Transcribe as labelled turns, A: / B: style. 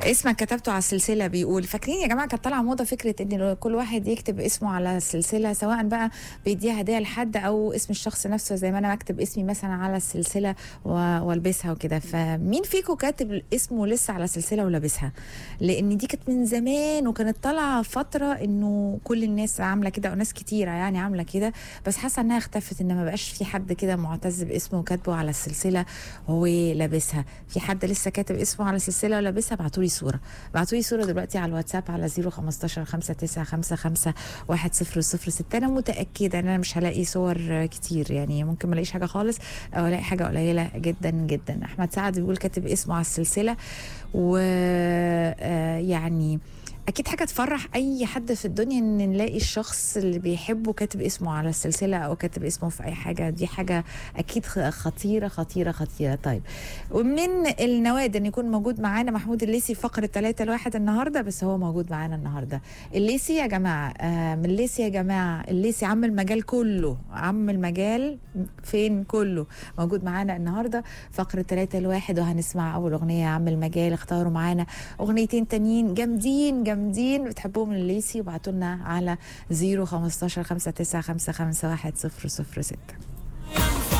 A: اسمك كتبته على السلسله بيقول فاكرين يا جماعه كانت طالعه موضه فكره ان كل واحد يكتب اسمه على السلسله سواء بقى بيديها هديه لحد او اسم الشخص نفسه زي ما انا بكتب اسمي مثلا على السلسله و- والبسها وكده فمين فيكم كاتب اسمه لسه على السلسله ولابسها لان دي كانت من زمان وكانت طالعه فتره انه كل الناس عامله كده او ناس كتيره يعني عامله كده بس حاسه انها اختفت ان ما بقاش في حد كده معتز باسمه وكاتبه على السلسله وهو لابسها في حد لسه كاتب اسمه على السلسله ولابسها ابعتوا لي صوره ابعتوا لي صوره دلوقتي على الواتساب على 015 5955 1006 انا متاكده ان انا مش هلاقي صور كتير يعني ممكن ما الاقيش حاجه خالص او الاقي حاجه قليله جدا جدا احمد سعد بيقول كاتب اسمه على السلسله ويعني اكيد حاجه تفرح اي حد في الدنيا ان نلاقي الشخص اللي بيحبه كاتب اسمه على السلسله او كاتب اسمه في اي حاجه دي حاجه اكيد خ- خطيره خطيره خطيره طيب ومن النوادر ان يكون موجود معانا محمود الليسي فقره 3 الواحد النهارده بس هو موجود معانا النهارده الليسي يا جماعه آه من الليسي يا جماعه الليسي عم المجال كله عم المجال فين كله موجود معانا النهارده فقره 3 الواحد وهنسمع اول اغنيه يا عم المجال اختاروا معانا اغنيتين تانيين جامدين جامدين بتحبوهم من الليسي وابعتوا لنا على 015 5955 1006